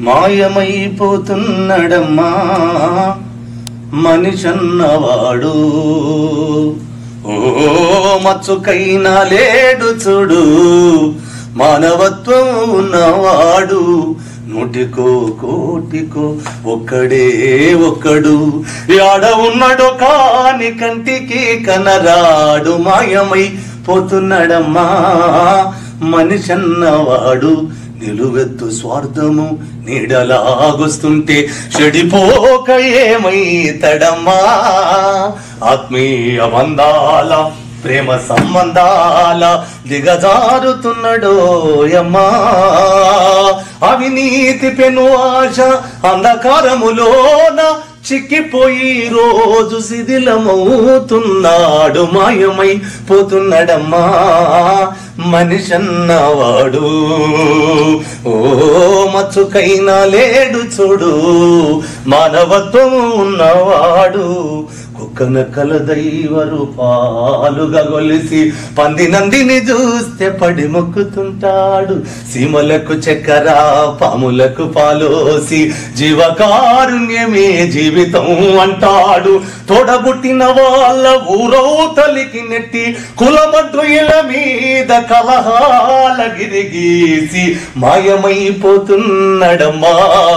మాయమైపోతున్నడమ్మా మనిషన్నవాడు ఓ మచ్చుకైనా లేడు చూడు మానవత్వం ఉన్నవాడు నూటికో కోటికో ఒక్కడే ఒక్కడు యాడ ఉన్నాడో కాని కంటికి కనరాడు మాయమై పోతున్నాడమ్మా మనిషన్నవాడు నిలువెత్తు స్వార్థము నీడలాగొస్తుంటే చెడిపోక ఏమైతడమ్మా ఆత్మీయ బంధాల ప్రేమ సంబంధాల దిగజారుతున్నాడోయమ్మా అవినీతి పెను ఆశ అంధకారములోన చిక్కిపోయి రోజు శిథిలమవుతున్నాడు మాయమై పోతున్నాడమ్మా మనిషన్నవాడు ఓ మచ్చుకైనా లేడు చూడు మానవత్వం ఉన్నవాడు కుక్కన కల దైవరు పాలుగా గొలిసి పంది నందిని చూస్తే పడి మొక్కుతుంటాడు సీమలకు చక్కెర పాములకు పాలోసి జీవకారుణ్యమే జీవితం అంటాడు తోడబుట్టిన వాళ్ళ ఊరవతలికి నెట్టి కులమడ్డు ఇల మీద కలహాల గిరిగీసి మాయమైపోతున్నడమ్మా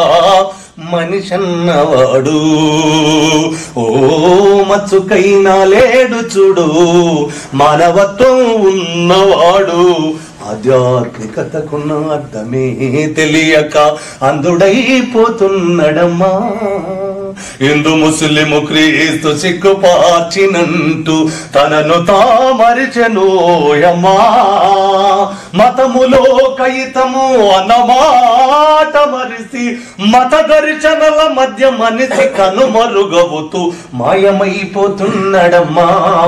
మనిషన్నవాడు ఓ మచ్చుకైనా లేడు చూడు మానవత్వం ఉన్నవాడు ఆధ్యాత్మికతకున్న అర్థమే తెలియక అందుడైపోతున్నడమ్మా హిందూ ముస్లిము క్రీస్తు సిగ్గుపార్చినంటూ తనను తామరిచెనోయమ్మా మతములో కైతము అన్నమాట మరిసి మత దర్శనల మధ్య మనిషి కనుమరుగవుతూ మాయమైపోతున్నడమ్మా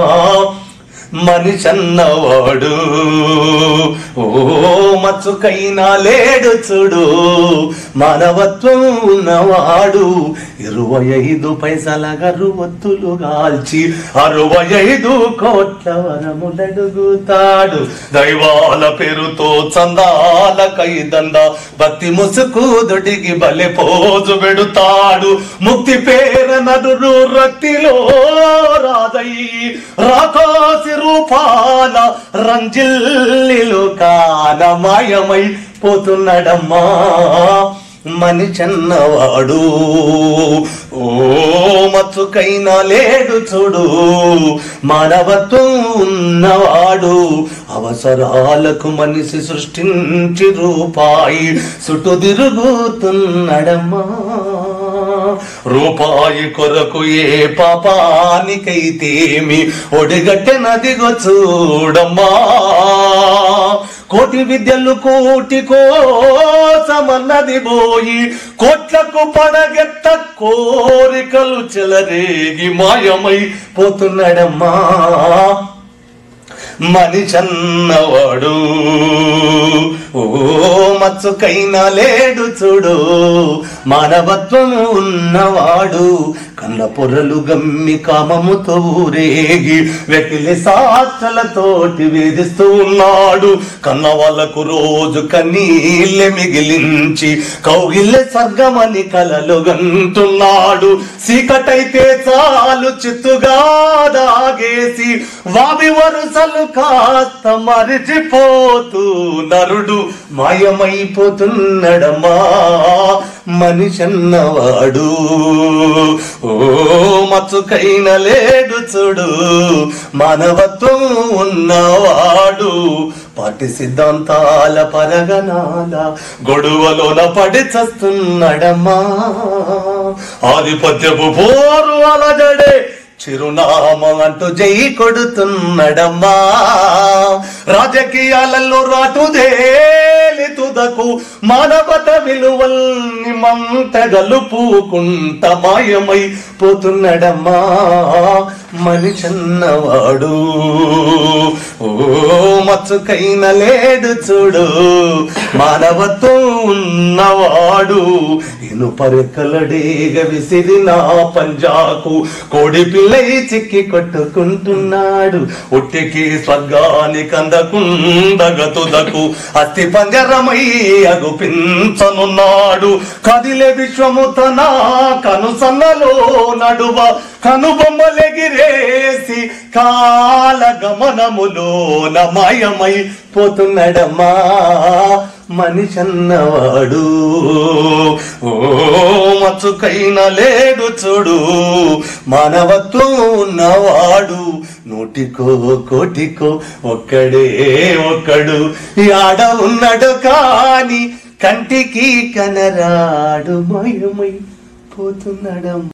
మనిషన్నవాడు ఓ మచ్చుకైనా లేడు చూడు మానవత్వం ఉన్నవాడు ఇరవై ఐదు పైసల గరువత్తులు గాల్చి అరవై ఐదు కోట్ల వరములడుగుతాడు దైవాల పేరుతో చందాల కైదండ భక్తి ముసుకు దొడిగి బలె పోజు పెడుతాడు ముక్తి పేర నదురు రక్తిలో రాదయ్యి రాకాసి రూపాల రంజిల్లిలు కానమయమై పోతున్నాడమ్మా మనిషన్నవాడు ఓ మచ్చుకైనా లేడు చూడు మానవత్వం ఉన్నవాడు అవసరాలకు మనిషి సృష్టించి రూపాయి చుట్టూ తిరుగుతున్నడమ్మా రూపాయి కొరకు ఏ పాపానికైతేమి ఒడిగట్టె నదిగో చూడమ్మా కోటి విద్యలు కోటి కోసమన్నది పోయి కోట్లకు పడగెత్త కోరికలు చెలరేగి మాయమై పోతున్నాడమ్మా మనిషన్నవాడు ఓ మచ్చుకైనా లేడు చూడు మానవత్వం ఉన్నవాడు కన్న పొరలు గమ్మి కామముతో ఊరేగి వెకిలి సాక్షలతోటి వేధిస్తూ ఉన్నాడు కన్న వాళ్ళకు రోజు కన్నీళ్ళె మిగిలించి కౌగిల్లె స్వర్గమని కలలు గంటున్నాడు చీకటైతే చాలు చిత్తుగా దాగేసి వావి వరుసలు కాస్త మరిచిపోతూ నరుడు మాయమైపోతున్నడమ్మా మనిషన్నవాడు ఓ మచ్చుకైన లేడు చూడు మానవత్వం ఉన్నవాడు పాటి సిద్ధాంతాల పరగనాల గొడవలోన పడి చస్తున్నాడమ్మా ఆధిపత్యపు పోరు అలజడే చిరునామం అంటూ జై కొడుతున్నడమ్మా రాజకీయాలలో రాటుదేలి తుదకు మానవత విలువల్ని మంట గలుపుకుంట మాయమై పోతున్నడమ్మా మనిషన్నవాడు ఓ మచ్చుకైన లేడు చూడు మానవత్వం ఉన్నవాడు ఇను పరెక్కలడేగ విసిరిన పంజాకు కోడి పిల్లై చిక్కి కొట్టుకుంటున్నాడు ఒట్టికి స్వర్గానికి అందకుండగతుదకు అస్థి పంజరమై అగుపించనున్నాడు కదిలే విశ్వము తన కనుసన్నలో నడువ కనుబొమ్మలెగిరేసి కాల గమనములో నమాయమై పోతున్నాడమ్మా మనిషన్నవాడు ఓ మచ్చుకైన లేడు చూడు మానవత్వం ఉన్నవాడు నూటికో కోటికో ఒక్కడే ఒక్కడు ఈ ఆడ ఉన్నాడు కాని కంటికి కనరాడు మయమై పోతున్నాడమ్మా